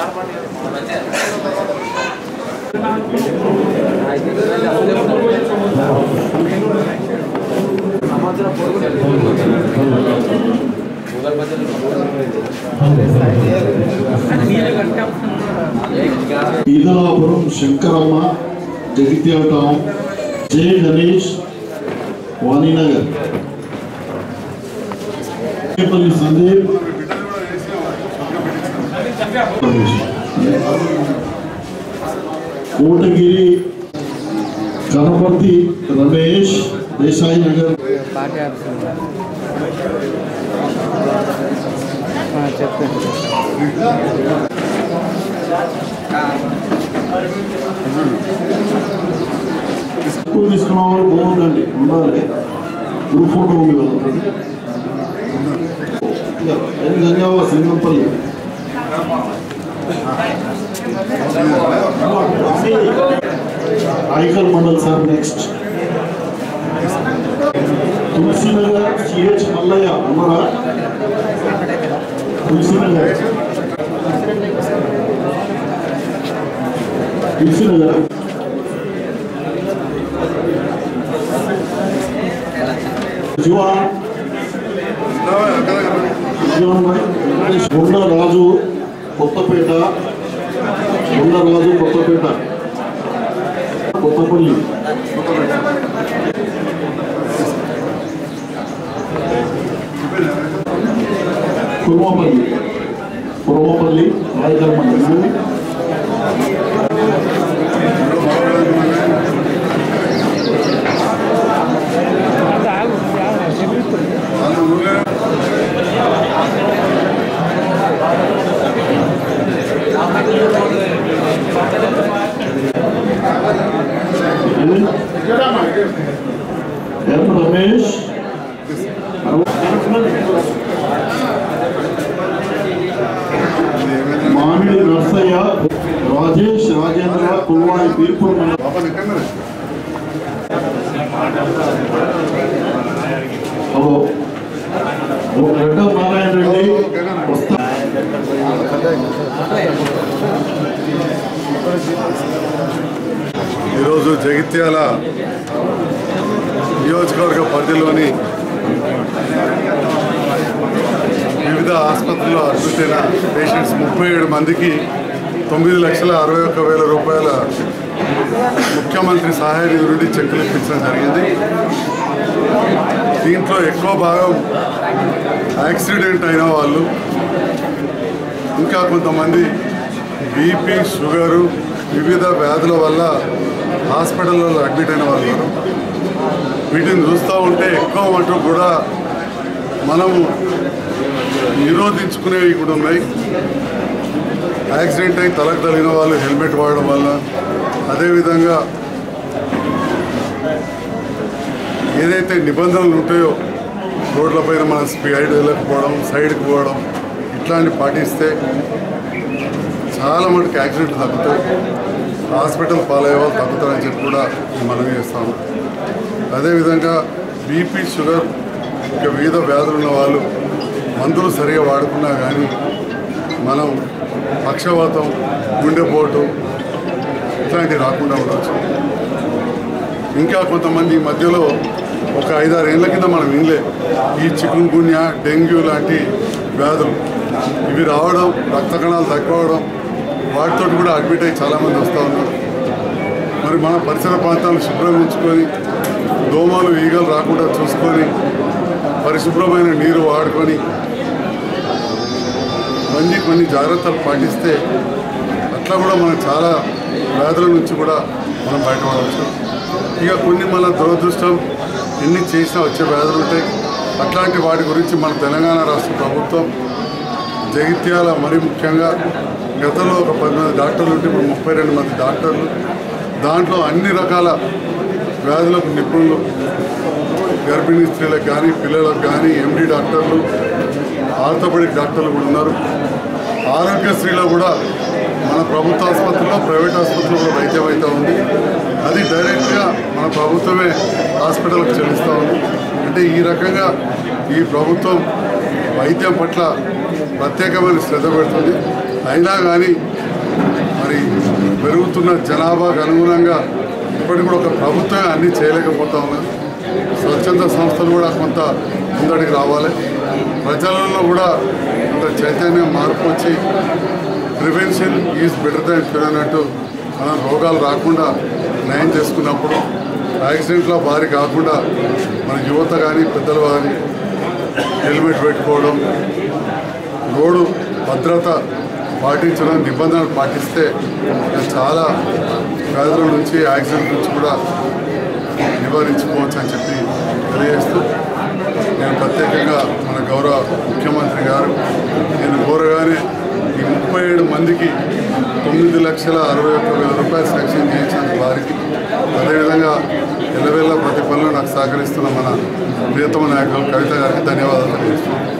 ఈదలాపురం Shankaramma Jagtial town J Ganesh Vaninagar Palli Sandeep Kotagiri Kanaparthi Ramesh Desai Nagar party office ఉందా? ఆ, చెప్పండి ఎక్కువ తీసుకున్న వాళ్ళు బాగుందండి ఉండాలి గ్రూప్ ఫోటో ఉంది కదా ధన్యవాద Singampalli Aikal Mandal sir next Tulasinagar CH Mallaiah ఉన్నారా తులసినగర్ తులసినగర్ జువాన్ జువాన్ భాయ్ వెంకటేష్ గుండ రాజు కొత్తపేట గుండ రాజు కొత్తపేట కొత్తపల్లి కుర్మపల్లి కుర్మపల్లి రాయకల్ మండలం ఆగు, ఆగు, చెప్పు. ఎం రమేష్ మామిడి నర్సయ్య రాజేష్ రాజేంద్ర కుల్వాయి బీర్పూర్ మండలం హలో రెడ్డ నారాయణ రెడ్డి వస్తా ఈరోజు జగిత్యాల నియోజకవర్గ పరిధిలోని వివిధ ఆసుపత్రుల్లో అడ్మిట్ అయిన పేషెంట్స్ ముప్పై ఏడు మందికి తొమ్మిది లక్షల అరవై ఒక్క వేల రూపాయల ముఖ్యమంత్రి సహాయ నిధి నుండి చెక్కులు ఇప్పించడం జరిగింది దీంట్లో ఎక్కువ భాగం యాక్సిడెంట్ అయిన వాళ్ళు ఇంకా కొంతమంది బీపీ షుగరు వివిధ వ్యాధుల వల్ల హాస్పిటల్లో అడ్మిట్ అయిన వాళ్ళు ఉన్నారు. వీటిని చూస్తూ ఉంటే ఎక్కువ మటుకు కూడా మనము నిరోధించుకునేవి కూడా ఉన్నాయి యాక్సిడెంట్ అయి తలకు తగిలిన వాళ్ళు హెల్మెట్ వాడడం వల్ల అదేవిధంగా ఏదైతే నిబంధనలు ఉంటాయో రోడ్లపైన మనం స్పీడ్ వెళ్ళకపోవడం సైడ్కి పోవడం ఇట్లాంటివి పాటిస్తే చాలా మటుకు యాక్సిడెంట్లు తగ్గుతాయి హాస్పిటల్ పాలయ్యే వాళ్ళు తగ్గుతారని చెప్పి కూడా మనం చేస్తాము అదేవిధంగా బీపీ షుగర్ ఇంకా వివిధ వ్యాధులు ఉన్న వాళ్ళు మందులు సరిగా వాడుకున్నా కానీ మనం పక్షవాతం గుండెపోటు ఇట్లాంటివి రాకుండా ఉండవచ్చు ఇంకా కొంతమంది ఈ మధ్యలో ఒక ఐదారు ఏళ్ళ కింద మనం వినలే ఈ చికున్ గున్యా డెంగ్యూ లాంటి వ్యాధులు ఇవి రావడం రక్త కణాలు తక్కువడం వాటితో కూడా అడ్మిట్ అయ్యి చాలామంది వస్తూ ఉన్నారు మరి మన పరిసర ప్రాంతాలను శుభ్రం ఉంచుకొని దోమలు ఈగలు రాకుండా చూసుకొని పరిశుభ్రమైన నీరు వాడుకొని ఇవన్నీ కొన్ని జాగ్రత్తలు పాటిస్తే అట్లా కూడా మనం చాలా వ్యాధుల నుంచి కూడా మనం బయటపడవచ్చు ఇక కొన్ని మన దురదృష్టం ఎన్ని చేసినా వచ్చే వ్యాధులు ఉంటాయి అట్లాంటి వాటి గురించి మన తెలంగాణ రాష్ట్ర ప్రభుత్వం జగిత్యాల మరి ముఖ్యంగా గతంలో ఒక పది మంది డాక్టర్లు ఉంటే ఇప్పుడు ముప్పై రెండు మంది డాక్టర్లు దాంట్లో అన్ని రకాల వ్యాధులకు నిపుణులు గర్భిణీ స్త్రీలకు కానీ పిల్లలకు కానీ ఎండి డాక్టర్లు ఆర్థోపెడిక్ డాక్టర్లు కూడా ఉన్నారు ఆరోగ్యశ్రీలో కూడా మన ప్రభుత్వ ఆసుపత్రిలో ప్రైవేట్ ఆసుపత్రిలో కూడా వైద్యం అయితే ఉంది అది డైరెక్ట్గా మన ప్రభుత్వమే హాస్పిటల్కి చెల్లిస్తూ ఉంది అంటే ఈ రకంగా ఈ ప్రభుత్వం వైద్యం పట్ల ప్రత్యేకమైన శ్రద్ధ పెడుతుంది అయినా కానీ మరి పెరుగుతున్న జనాభాకు అనుగుణంగా ఇప్పటికి కూడా ఒక ప్రభుత్వం అన్నీ చేయలేకపోతా ఉన్నది స్వచ్ఛంద సంస్థలు కూడా కొంత ముందడికి రావాలి ప్రజలలో కూడా కొంత చైతన్యం మార్పు వచ్చి prevention is better than cure అన్నట్టు మనం రోగాలు రాకుండా నయం చేసుకున్నప్పుడు యాక్సిడెంట్లో భారీ కాకుండా మన యువత కానీ పెద్దలు కానీ హెల్మెట్ పెట్టుకోవడం రోడ్డు భద్రత పాటించడం నిబంధనలు పాటిస్తే చాలా వ్యాధుల నుంచి యాక్సిడెంట్ నుంచి కూడా నివారించుకోవచ్చు అని చెప్పి తెలియజేస్తూ నేను ప్రత్యేకంగా మన గౌరవ ముఖ్యమంత్రి గారు నేను కోరగానే ఈ ముప్పై ఏడు మందికి తొమ్మిది లక్షల అరవై ఒక్క వేల రూపాయలు శాంక్షన్ చేయించినందుకు వారికి అదేవిధంగా ఎల్లవేళ ప్రతి పనులు నాకు సహకరిస్తున్న మన ప్రియతమ నాయకులు కవిత గారికి ధన్యవాదాలు తెలియజేస్తున్నాను